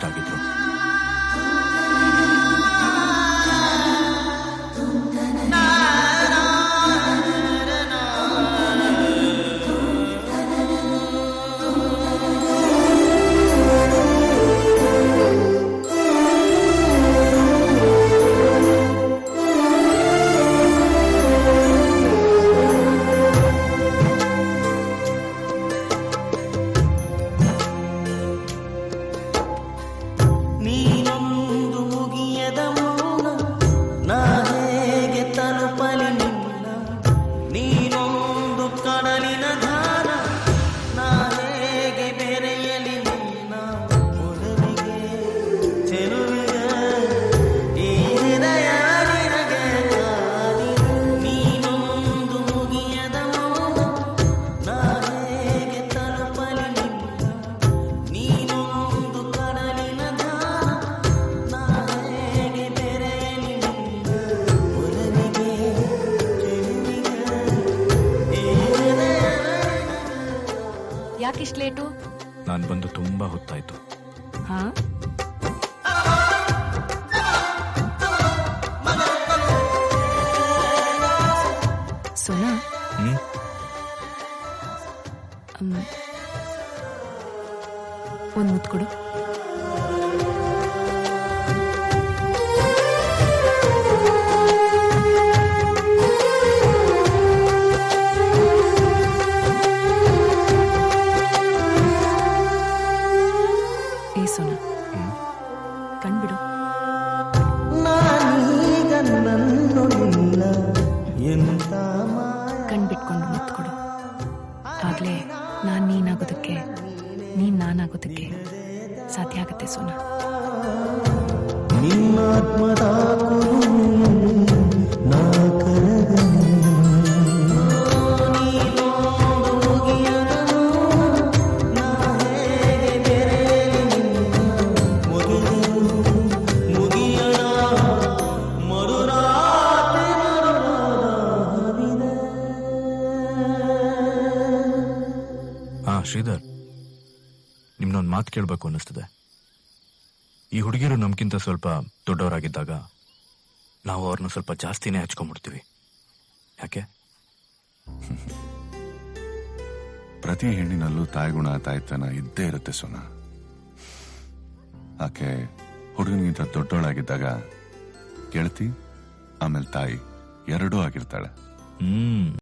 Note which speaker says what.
Speaker 1: ಇಷ್ಟ ಆಗಿದ್ರು
Speaker 2: ನೀನೊಂದು ಮುಗಿಯದ ಮೌನ ನಾ ಹೇಗೆ ತಲುಪಲಿ ನಿನ್ನ ನೀನೊಂದು ಕಡಲಿನ ಧಾನ ನಾ ಹೇಗೆ ಬೆರೆಯಲಿ ನಿನ್ನ ಒಲವಿಗೆ ಚೆಲುವಿಗೆ ಈ ಹೃದಯ ನಿನಗೆ ಕಾದಿದೆ. ನೀನೊಂದು ಮುಗಿಯದ ಮೌನ ನಾ ಹೇಗೆ ತಲುಪಲಿ ನಿನ್ನ ನೀನೊಂದು ಕಡಲಿನ ಧಾನ ನಾ ಹೇಗೆ ಬೆರೆಯಲಿ ನಿನ್ನ ಒಲವಿಗೆ ಚೆಲುವಿಗೆ ಈ ಹೃದಯ
Speaker 3: ಯಾಕಿಷ್ಟು ಲೇಟು
Speaker 1: ನಾನು ಬಂದು ತುಂಬಾ ಹೊತ್ತಾಯ್ತು
Speaker 3: ಹಾ ಸೋನಾ
Speaker 1: ಹ್ಮ್
Speaker 3: ಮ್, ಒಂದ್ ಮುತ್ತು ಕೊಡು ಏ ಸೋನಾ
Speaker 1: ಹ್ಮ್
Speaker 3: ಕಣ್ಬಿಡು
Speaker 2: ನಾನೀಗ ನನ್ನೊಳಿಲ್ಲ ಎಂತ ಮಾಯ
Speaker 3: ಕಣ್ಬಿಟ್ಕೊಂಡು ಮುತ್ತು ಕೊಡು ಆಗ್ಲೇ ನಾನ್ ನೀನಾಗೋದಕ್ಕೆ ನೀನ್ ನಾನಾಗೋದಕ್ಕೆ ಸಾಧ್ಯ ಆಗತ್ತೆ ಸೋನಾ
Speaker 2: ನಿನ್ನಾತ್ಮದ ಕುರುಹು ನಾ ಕರಗನೆ ನೀನೊಂದು ಮುಗಿಯದ ನಾ ಹೇಗೆ ಬೆರೆಯಲಿ ನಿನ್ನ ಮುಗಿಯಲು ಮುಗಿಯದ ಮರುರಾತ್ರಿ ಮರುರಾವಿದೆ
Speaker 1: ಹಾ ಶ್ರೀಧರ್ ನಿಮ್ನೊಂದು ಮಾತು ಕೇಳಬೇಕು ಅನ್ನಿಸ್ತದೆ ಈ ಹುಡುಗಿರು ನಮ್ಗಿಂತ ಸ್ವಲ್ಪ ದೊಡ್ಡವರಾಗಿದ್ದಾಗ ನಾವು ಅವ್ರನ್ನ ಸ್ವಲ್ಪ ಜಾಸ್ತಿನೇ ಹಚ್ಕೊಂಡ್ಬಿಡ್ತೀವಿ ಯಾಕೆ
Speaker 4: ಪ್ರತಿ ಹೆಣ್ಣಿನಲ್ಲೂ ತಾಯ್ಗುಣ ತಾಯ್ತನ ಇದ್ದೇ ಇರುತ್ತೆ ಸೋನ ಆಕೆ ಹುಡುಗನಿಗಿಂತ ದೊಡ್ಡವಳಾಗಿದ್ದಾಗ ಗೆಳತಿ ಆಮೇಲೆ ತಾಯಿ ಎರಡೂ ಆಗಿರ್ತಾಳೆ
Speaker 1: ಹ್ಮ್